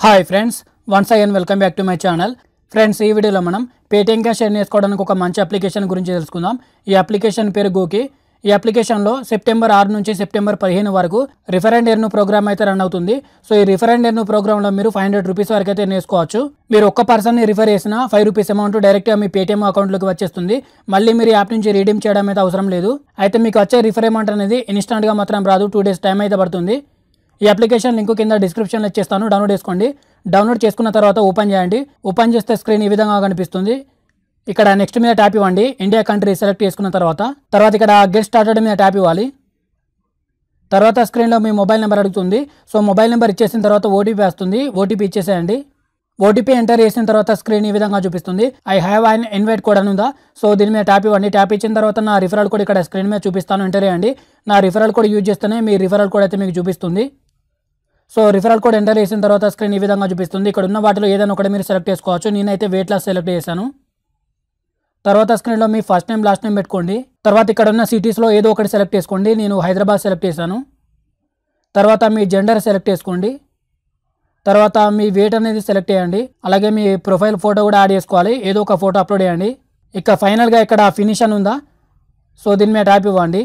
hi friends once again welcome back to my channel friends ఈ వీడియోలో మనం Paytm cash earn చేసుకోవడానికి ఒక మంచి అప్లికేషన్ గురించి తెలుసుకుందాం ఈ అప్లికేషన్ పేరు గోకి ఈ అప్లికేషన్లో సెప్టెంబర్ ఆరు నుంచి సెప్టెంబర్ పదిహేను వరకు రిఫర్ అండ్ ఎర్న్ ప్రోగ్రామ్ అయితే రన్ అవుతుంది సో ఈ రిఫర్ అండ్ ఎర్న్ ప్రోగ్రామ్లో మీరు ఫైవ్ హండ్రెడ్ రూపీస్ వరకు అయితే నేర్చుకోవచ్చు మీరు ఒక్క పర్సన్ని రిఫర్ చేసిన ఫైవ్ రూపీస్ అమౌంట్ డైరెక్ట్గా మీ పేటీఎం అకౌంట్లోకి వచ్చేస్తుంది మళ్ళీ మీరు యాప్ నుంచి రీడీమ్ చేయడం అయితే అవసరం లేదు అయితే మీకు వచ్చే రిఫర్ అమౌంట్ అనేది ఇన్స్టాంట్గా మాత్రం రాదు టూ డేస్ టైం అయితే పడుతుంది ఈ అప్లికేషన్ లింక్ కింద డిస్క్రిప్షన్లో ఇచ్చేస్తాను డౌన్లోడ్ చేసుకోండి డౌన్లోడ్ చేసుకున్న తర్వాత ఓపెన్ చేయండి ఓపెన్ చేస్తే స్క్రీన్ ఈ విధంగా కనిపిస్తుంది ఇక్కడ నెక్స్ట్ మీద ట్యాప్ ఇవ్వండి ఇండియా కంట్రీ సెలెక్ట్ చేసుకున్న తర్వాత తర్వాత ఇక్కడ గెట్ స్టార్టెడ్ మీద ట్యాప్ ఇవ్వాలి తర్వాత స్క్రీన్లో మీ మొబైల్ నెంబర్ అడుగుతుంది సో మొబైల్ నెంబర్ ఇచ్చేసిన తర్వాత ఓటీపీ వస్తుంది ఓటీపీ ఇచ్చేసేయండి ఓటీపీ ఎంటర్ చేసిన తర్వాత స్క్రీన్ ఈ విధంగా చూపిస్తుంది I have an invite code అని ఉందా సో దీని మీద ట్యాప్ ఇవ్వండి ట్యాప్ ఇచ్చిన తర్వాత నా రిఫరల్ కోడ్ ఇక్కడ స్క్రీన్ మీద చూపిస్తాను ఎంటర్ చేయండి నా రిఫరల్ కోడ్ యూజ్ చేస్తేనే మీ రిఫరల్ కోడ్ అయితే మీకు చూపిస్తుంది సో రిఫరల్ కోడ్ ఎంటర్ చేసిన తర్వాత స్క్రీన్ ఈ విధంగా చూపిస్తుంది ఇక్కడ ఉన్న వాటిలో ఏదైనా ఒకటి మీరు సెలెక్ట్ చేసుకోవచ్చు నేనైతే వెయిట్ లాస్ సెలెక్ట్ చేశాను తర్వాత స్క్రీన్లో మీ ఫస్ట్ నేమ్ లాస్ట్ నేమ్ పెట్టుకోండి తర్వాత ఇక్కడ ఉన్న సిటీస్లో ఏదో ఒకటి సెలెక్ట్ చేసుకోండి నేను హైదరాబాద్ సెలెక్ట్ చేశాను తర్వాత మీ జెండర్ సెలెక్ట్ చేసుకోండి తర్వాత మీ వెయిట్ అనేది సెలెక్ట్ చేయండి అలాగే మీ ప్రొఫైల్ ఫోటో కూడా యాడ్ చేసుకోవాలి ఏదో ఒక ఫోటో అప్లోడ్ చేయండి ఇక ఫైనల్గా ఇక్కడ ఫినిష్ అని ఉందా సో దీని మీద ట్యాప్ ఇవ్వండి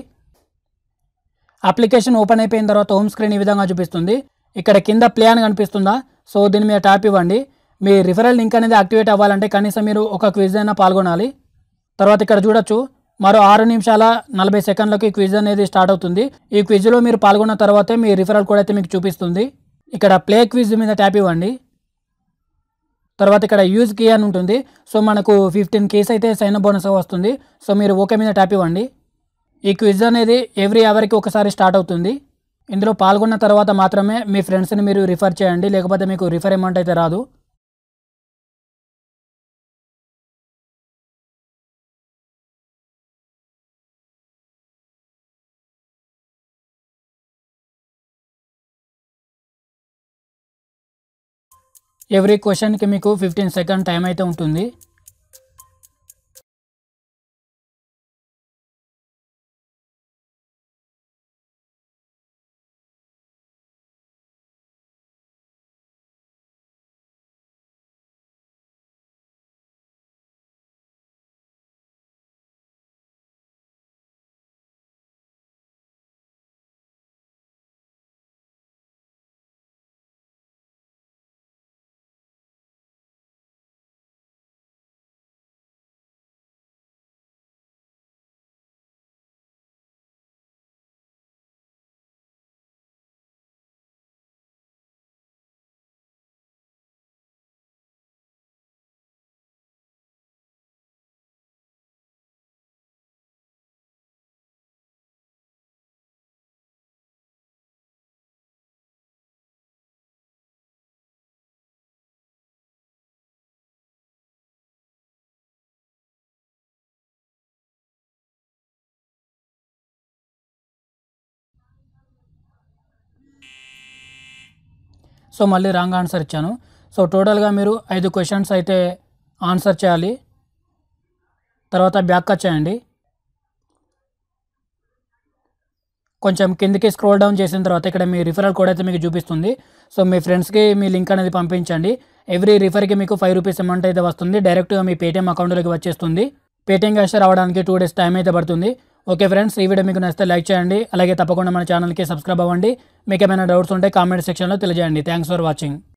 అప్లికేషన్ ఓపెన్ అయిపోయిన తర్వాత హోమ్ స్క్రీన్ ఈ విధంగా చూపిస్తుంది ఇక్కడ కింద ప్లే అని కనిపిస్తుందా సో దీని మీద ట్యాప్ ఇవ్వండి మీ రిఫరల్ లింక్ అనేది యాక్టివేట్ అవ్వాలంటే కనీసం మీరు ఒక క్విజ్ అయినా పాల్గొనాలి తర్వాత ఇక్కడ చూడొచ్చు మరో ఆరు నిమిషాల నలభై సెకండ్లకి క్విజ్ అనేది స్టార్ట్ అవుతుంది ఈ క్విజ్లో మీరు పాల్గొన్న తర్వాతే మీ రిఫరల్ కోడ్ అయితే మీకు చూపిస్తుంది ఇక్కడ ప్లే క్విజ్ మీద ట్యాప్ ఇవ్వండి తర్వాత ఇక్కడ యూజ్ కీ అని ఉంటుంది సో మనకు ఫిఫ్టీన్ కేస్ అయితే సైన్ బోనస్ వస్తుంది సో మీరు ఓకే మీద ట్యాప్ ఇవ్వండి ఈ క్విజ్ అనేది ఎవ్రీ అవర్కి ఒకసారి స్టార్ట్ అవుతుంది ఇందులో పాల్గొన్న తర్వాత మాత్రమే మీ ఫ్రెండ్స్ని మీరు రిఫర్ చేయండి లేకపోతే మీకు రిఫర్ అమౌంట్ అయితే రాదు ఎవ్రీ క్వశ్చన్కి మీకు ఫిఫ్టీన్ సెకండ్ టైం అయితే ఉంటుంది సో మళ్ళీ రాంగ్ ఆన్సర్ ఇచ్చాను సో టోటల్గా మీరు ఐదు క్వశ్చన్స్ అయితే ఆన్సర్ చేయాలి తర్వాత బ్యాక్ చేయండి కొంచెం కిందికి స్క్రోల్ డౌన్ చేసిన తర్వాత ఇక్కడ మీ రిఫరల్ కోడ్ అయితే మీకు చూపిస్తుంది సో మీ ఫ్రెండ్స్కి మీ లింక్ అనేది పంపించండి ఎవ్రీ రిఫర్కి మీకు ఫైవ్ రూపీస్ అమౌంట్ అయితే వస్తుంది డైరెక్ట్గా మీ పేటీఎం అకౌంట్లోకి వచ్చేస్తుంది పేటీఎం క్యాష్ రావడానికి టూ డేస్ టైం అయితే పడుతుంది ఓకే ఫ్రెండ్స్ ఈ వీడియో మీకు నచ్చితే లైక్ చేయండి అలాగే తప్పకుండా మన ఛానల్కి సబ్స్క్రైబ్ అవ్వండి మీకు ఏమైనా డౌట్స్ ఉంటే కామెంట్ సెక్షన్లో తెలియజేయండి థ్యాంక్స్ ఫర్ వాచింగ్